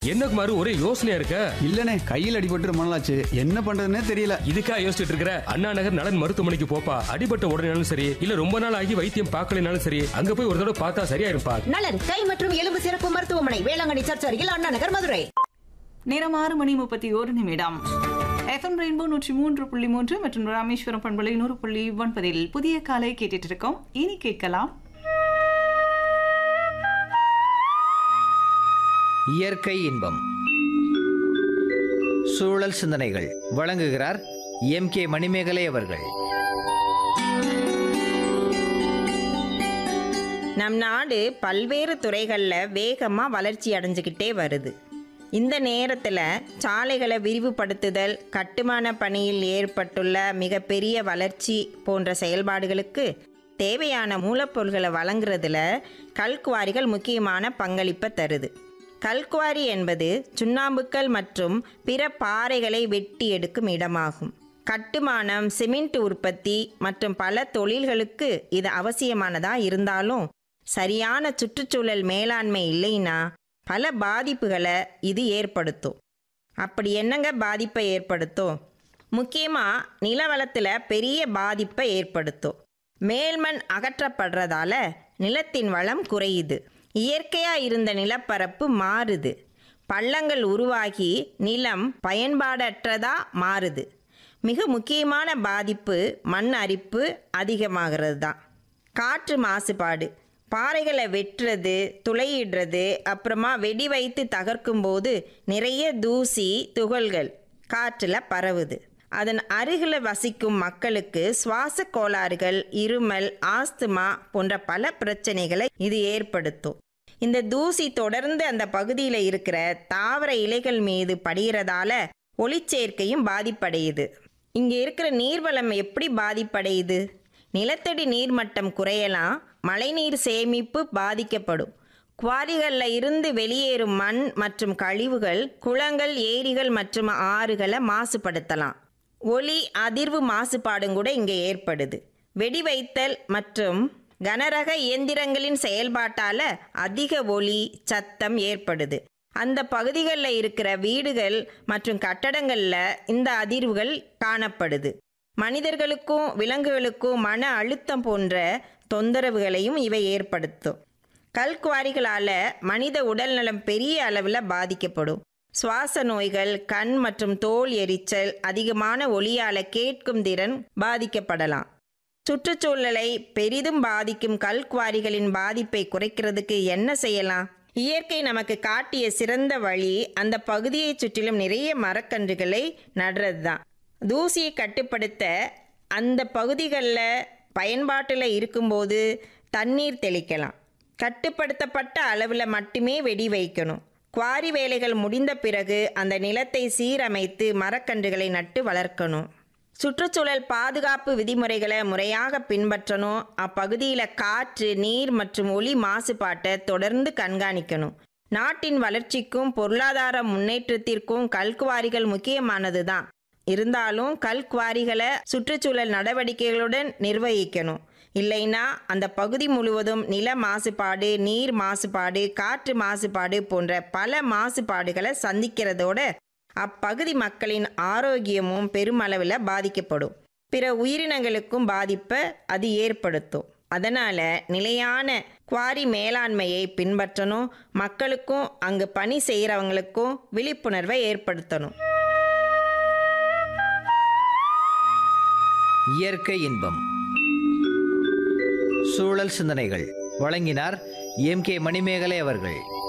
என்ன குமாரு ஒரே யோசனையா இருக்க இல்லனே கையில் அடிபட்டு ரொம்ப நாளாச்சு என்ன பண்றதுன்னே தெரியல இதுக்கா யோசிச்சுட்டு இருக்கிற அண்ணா நகர் நலன் மருத்துவமனைக்கு போப்பா அடிபட்ட உடனேனாலும் சரி இல்ல ரொம்ப நாள் ஆகி வைத்தியம் பார்க்கலனாலும் சரி அங்க போய் ஒரு தடவை பார்த்தா சரியா இருப்பா நலன் கை மற்றும் எலும்பு சிறப்பு மருத்துவமனை வேளாங்கண்ணி சர்ச் அருகில் அண்ணா நகர் மதுரை நேரம் ஆறு மணி முப்பத்தி ஒரு நிமிடம் எஃப்எம் ரெயின்போ நூற்றி மூன்று புள்ளி மூன்று மற்றும் ராமேஸ்வரம் பண்பலை நூறு புள்ளி ஒன்பதில் புதிய காலை கேட்டுட்டு இருக்கோம் இனி கேட்கலாம் இயற்கை இன்பம் சூழல் சிந்தனைகள் வழங்குகிறார் எம் கே மணிமேகலை அவர்கள் நம் நாடு பல்வேறு துறைகளில் வேகமாக வளர்ச்சி அடைஞ்சுக்கிட்டே வருது இந்த நேரத்தில் சாலைகளை விரிவுபடுத்துதல் கட்டுமான பணியில் ஏற்பட்டுள்ள மிகப்பெரிய வளர்ச்சி போன்ற செயல்பாடுகளுக்கு தேவையான மூலப்பொருட்களை வழங்குறதுல கல்குவாரிகள் முக்கியமான பங்களிப்பை தருது கல்குவாரி என்பது சுண்ணாம்புக்கல் மற்றும் பிற பாறைகளை வெட்டி எடுக்கும் இடமாகும் கட்டுமானம் சிமெண்ட் உற்பத்தி மற்றும் பல தொழில்களுக்கு இது அவசியமானதா இருந்தாலும் சரியான சுற்றுச்சூழல் மேலாண்மை இல்லைன்னா பல பாதிப்புகளை இது ஏற்படுத்தும் அப்படி என்னங்க பாதிப்பை ஏற்படுத்தும் முக்கியமாக நிலவளத்தில் பெரிய பாதிப்பை ஏற்படுத்தும் மேல்மண் அகற்றப்படுறதால நிலத்தின் வளம் குறையுது இயற்கையாக இருந்த நிலப்பரப்பு மாறுது பள்ளங்கள் உருவாகி நிலம் பயன்பாடற்றதா மாறுது மிக முக்கியமான பாதிப்பு மண் அரிப்பு அதிகமாகிறது தான் காற்று மாசுபாடு பாறைகளை வெட்டுறது துளையிடுறது அப்புறமா வெடி வைத்து தகர்க்கும் போது நிறைய தூசி துகள்கள் காற்றில் பரவுது அதன் அருகில் வசிக்கும் மக்களுக்கு சுவாச கோளாறுகள் இருமல் ஆஸ்துமா போன்ற பல பிரச்சனைகளை இது ஏற்படுத்தும் இந்த தூசி தொடர்ந்து அந்த பகுதியில் இருக்கிற தாவர இலைகள் மீது படுகிறதால ஒளிச்சேர்க்கையும் பாதிப்படையுது இங்கே இருக்கிற நீர்வளம் எப்படி பாதிப்படையுது நிலத்தடி நீர்மட்டம் குறையலாம் மழைநீர் சேமிப்பு பாதிக்கப்படும் குவாரிகளில் இருந்து வெளியேறும் மண் மற்றும் கழிவுகள் குளங்கள் ஏரிகள் மற்றும் ஆறுகளை மாசுபடுத்தலாம் ஒளி அதிர்வு மாசுபாடும் கூட இங்கே ஏற்படுது வெடி வைத்தல் மற்றும் கனரக இயந்திரங்களின் செயல்பாட்டால் அதிக ஒளி சத்தம் ஏற்படுது அந்த பகுதிகளில் இருக்கிற வீடுகள் மற்றும் கட்டடங்களில் இந்த அதிர்வுகள் காணப்படுது மனிதர்களுக்கும் விலங்குகளுக்கும் மன அழுத்தம் போன்ற தொந்தரவுகளையும் இவை ஏற்படுத்தும் கல்குவாரிகளால் மனித உடல்நலம் பெரிய அளவில் பாதிக்கப்படும் சுவாச நோய்கள் கண் மற்றும் தோல் எரிச்சல் அதிகமான ஒளியால் கேட்கும் திறன் பாதிக்கப்படலாம் சுற்றுச்சூழலை பெரிதும் பாதிக்கும் கல்குவாரிகளின் பாதிப்பை குறைக்கிறதுக்கு என்ன செய்யலாம் இயற்கை நமக்கு காட்டிய சிறந்த வழி அந்த பகுதியை சுற்றிலும் நிறைய மரக்கன்றுகளை நடுறது தான் தூசியை கட்டுப்படுத்த அந்த பகுதிகளில் பயன்பாட்டில் இருக்கும்போது தண்ணீர் தெளிக்கலாம் கட்டுப்படுத்தப்பட்ட அளவில் மட்டுமே வெடி வைக்கணும் குவாரி வேலைகள் முடிந்த பிறகு அந்த நிலத்தை சீரமைத்து மரக்கன்றுகளை நட்டு வளர்க்கணும் சுற்றுச்சூழல் பாதுகாப்பு விதிமுறைகளை முறையாக பின்பற்றணும் அப்பகுதியில் காற்று நீர் மற்றும் ஒளி மாசுபாட்டை தொடர்ந்து கண்காணிக்கணும் நாட்டின் வளர்ச்சிக்கும் பொருளாதார முன்னேற்றத்திற்கும் கல்குவாரிகள் முக்கியமானது தான் இருந்தாலும் கல்குவாரிகளை சுற்றுச்சூழல் நடவடிக்கைகளுடன் நிர்வகிக்கணும் இல்லைன்னா அந்த பகுதி முழுவதும் நில மாசுபாடு நீர் மாசுபாடு காற்று மாசுபாடு போன்ற பல மாசுபாடுகளை சந்திக்கிறதோட அப்பகுதி மக்களின் ஆரோக்கியமும் பெருமளவில் பாதிக்கப்படும் பிற உயிரினங்களுக்கும் பாதிப்பை அது ஏற்படுத்தும் அதனால் நிலையான குவாரி மேலாண்மையை பின்பற்றணும் மக்களுக்கும் அங்கு பணி செய்கிறவங்களுக்கும் விழிப்புணர்வை ஏற்படுத்தணும் இயற்கை இன்பம் சூழல் சிந்தனைகள் வழங்கினார் எம் கே மணிமேகலை அவர்கள்